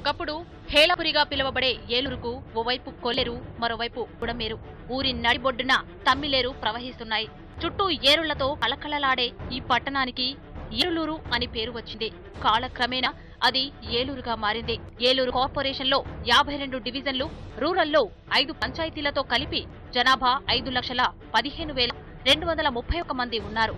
ఒకప్పుడు హేళపురిగా పిలువబడే ఏలూరుకు ఓవైపు కొల్లేరు మరోవైపు బుడమేరు ఊరి నడిబొడ్డున తమ్మిలేరు ప్రవహిస్తున్నాయి చుట్టూ ఏరుళ్లతో కలకలలాడే ఈ పట్టణానికి ఏలులూరు అని పేరు వచ్చింది కాలక్రమేణా అది ఏలూరుగా మారింది ఏలూరు కార్పొరేషన్లో యాభై రెండు డివిజన్లు రూరల్లో ఐదు పంచాయతీలతో కలిపి జనాభా ఐదు లక్షల పదిహేను వేల రెండు వందల ముప్పై ఒక్క మంది ఉన్నారు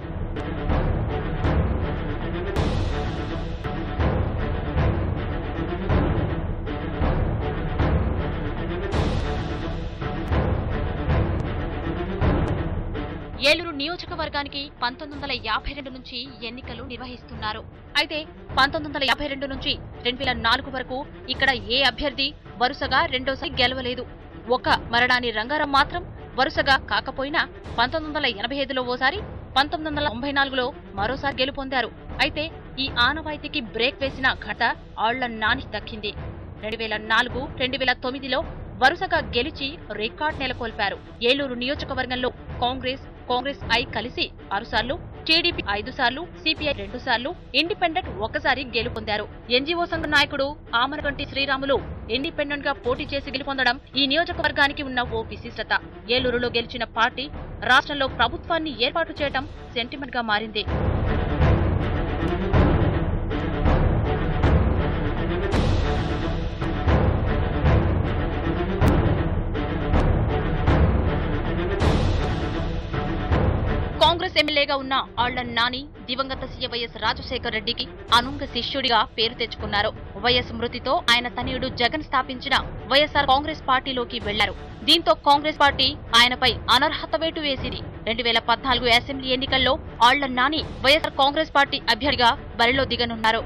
ఏలూరు నియోజకవర్గానికి పంతొమ్మిది వందల యాభై రెండు నుంచి ఎన్నికలు నిర్వహిస్తున్నారు అయితే పంతొమ్మిది వందల యాభై రెండు నుంచి రెండు వేల నాలుగు వరకు ఇక్కడ ఏ అభ్యర్థి వరుసగా రెండోసారి గెలవలేదు ఒక మరణాని రంగారం మాత్రం వరుసగా కాకపోయినా పంతొమ్మిది వందల ఎనభై ఐదులో ఓసారి పంతొమ్మిది వందల తొంభై నాలుగులో మరోసారి గెలుపొందారు అయితే ఈ ఆనవాయితీకి బ్రేక్ వేసిన ఘట ఆళ్ల నాని దక్కింది రెండు వేల నాలుగు రెండు వేల తొమ్మిదిలో వరుసగా గెలిచి రికార్డ్ నెలకొల్పారు ఏలూరు నియోజకవర్గంలో కాంగ్రెస్ కాంగ్రెస్ ఐ కలిసి ఆరుసార్లు టీడీపీ ఐదు సార్లు సిపిఐ రెండు సార్లు ఇండిపెండెంట్ ఒకసారి గెలుపొందారు ఎన్జీఓ సంఘ నాయకుడు ఆమరగంటి శ్రీరాములు ఇండిపెండెంట్ గా పోటీ చేసి గెలుపొందడం ఈ నియోజకవర్గానికి ఉన్న ఓ విశిష్టత ఏలూరులో గెలిచిన పార్టీ రాష్ట్రంలో ప్రభుత్వాన్ని ఏర్పాటు చేయడం సెంటిమెంట్ గా మారింది కాంగ్రెస్ ఎమ్మెల్యేగా ఉన్న ఆళ్ల నాని దివంగత సీఎం వైఎస్ రాజశేఖర్ రెడ్డికి అనుంగ శిష్యుడిగా పేరు తెచ్చుకున్నారు వైఎస్ మృతితో ఆయన తనయుడు జగన్ స్థాపించిన వైఎస్ఆర్ కాంగ్రెస్ పార్టీలోకి వెళ్లారు దీంతో కాంగ్రెస్ పార్టీ ఆయనపై అనర్హత వేటు వేసింది రెండు వేల పద్నాలుగు అసెంబ్లీ ఎన్నికల్లో ఆళ్ల నాని వైఎస్ఆర్ కాంగ్రెస్ పార్టీ అభ్యర్థిగా బరిలో దిగనున్నారు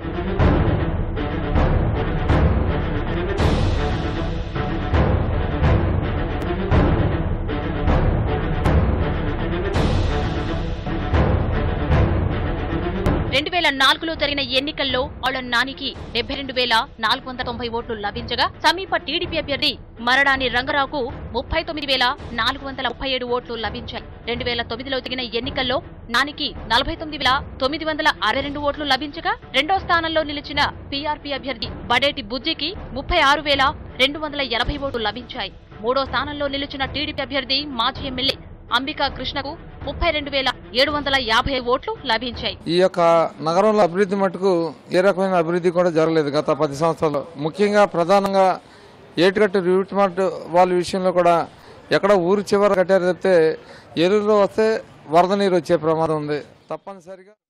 రెండు వేల నాలుగులో జరిగిన ఎన్నికల్లో ఆళ్ల నానికి డెబ్బై రెండు వేల నాలుగు వందల తొంభై ఓట్లు లభించగా సమీప టీడీపీ అభ్యర్థి మరడాని రంగరావుకు ముప్పై తొమ్మిది వేల నాలుగు వందల ముప్పై ఏడు ఓట్లు లభించాయి రెండు వేల తొమ్మిదిలో జరిగిన ఎన్నికల్లో నానికి నలభై తొమ్మిది వేల తొమ్మిది వందల అరవై రెండు ఓట్లు లభించగా రెండో స్థానంలో నిలిచిన పీఆర్పీ అభ్యర్థి బడేటి బుజ్జికి ముప్పై ఆరు వేల రెండు వందల ఎనభై ఓట్లు లభించాయి మూడో స్థానంలో నిలిచిన టీడీపీ అభ్యర్థి మాజీ ఎమ్మెల్యే అంబికా కృష్ణకు ముప్పై రెండు వేల ఏడు వందల యాభై ఓట్లు లభించాయి ఈ యొక్క నగరంలో అభివృద్ధి మటుకు ఏ రకమైన అభివృద్ధి కూడా జరగలేదు గత పది సంవత్సరాలు ముఖ్యంగా ప్రధానంగా ఏటుగట్టు రూట్ మార్ట్ వాళ్ళ విషయంలో కూడా ఎక్కడ ఊరు చివర కట్టారు తప్పితే ఎరువులో వస్తే వరద నీరు వచ్చే ప్రమాదం ఉంది తప్పనిసరిగా